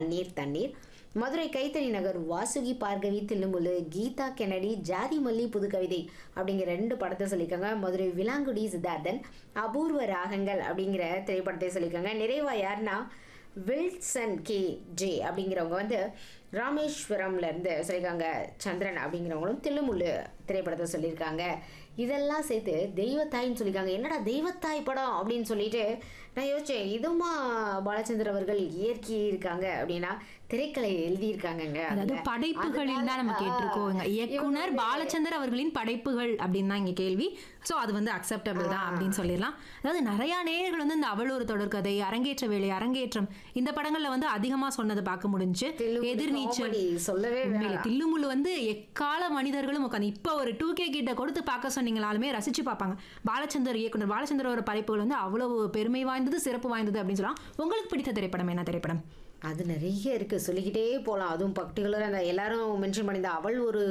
நீர் தண்ணீர் மதுரை கைத்தறி நகர் வாசுகி பார்கவி தில்லுமுல்லு கீதா கெனடி ஜாதி மல்லி புது கவிதை அப்படிங்கிற ரெண்டு படத்தை சொல்லியிருக்காங்க மதுரை விலாங்குடி சித்தார்த்தன் அபூர்வ ராகங்கள் அப்படிங்கிற திரைப்படத்தை சொல்லியிருக்காங்க நிறைவா யாருன்னா வில்சன் கே ஜே அப்படிங்கிறவங்க வந்து ராமேஸ்வரம்ல இருந்து சொல்லியிருக்காங்க சந்திரன் அப்படிங்கிறவங்களும் தில்லுமுல்லு திரைப்படத்தை சொல்லியிருக்காங்க இதெல்லாம் சேர்த்து தெய்வத்தாயின்னு சொல்லியிருக்காங்க என்னடா தெய்வத்தாய் படம் அப்படின்னு சொல்லிட்டு நான் யோசிச்சேன் இதுமா பாலச்சந்தர் அவர்கள் இயற்கை இருக்காங்க அப்படின்னா திரைக்கலை எழுதியிருக்காங்கங்க அதாவது அதுல. படைப்புகளில் தான் நம்ம அதனால, கேட்டிருக்கோங்க ஆ, இயக்குனர் இவங்க பாலச்சந்தர் அவர்களின் படைப்புகள் அப்படின்னு தான் இங்க கேள்வி ஸோ அது வந்து அக்செப்டபிள் தான் அப்படின்னு சொல்லிடலாம் அதாவது நிறைய நேயர்கள் வந்து இந்த அவள் ஒரு தொடர்கதை அரங்கேற்ற வேலை அரங்கேற்றம் இந்த படங்கள்ல வந்து அதிகமா சொன்னதை பார்க்க முடிஞ்சு தில்லுமுல்லு எதிர்நீச்சல் comedy சொல்லவே உண்மையிலே வேணாம். தில்லுமுல்லு வந்து எக்கால மனிதர்களும் உட்காந்து இப்போ ஒரு டூ கே கிட்ட கொடுத்து பார்க்க சொன்னீங்களாலுமே ரசிச்சு பார்ப்பாங்க பாலச்சந்தர் இயக்குனர் பாலச்சந்தரோட படைப்புகள் வந்து அவ்வளவு பெருமை வாய்ந்தது சிறப்பு வாய்ந்தது அப்படின்னு சொல்லலாம் உங்களுக்கு பிடித்த திரைப்படம் என்ன திரைப்படம் அது நிறைய இருக்கு சொல்லிக்கிட்டே போகலாம் அதுவும் பர்டிகுலராக அந்த எல்லாரும் மென்ஷன் பண்ணியிருந்த அவள் ஒரு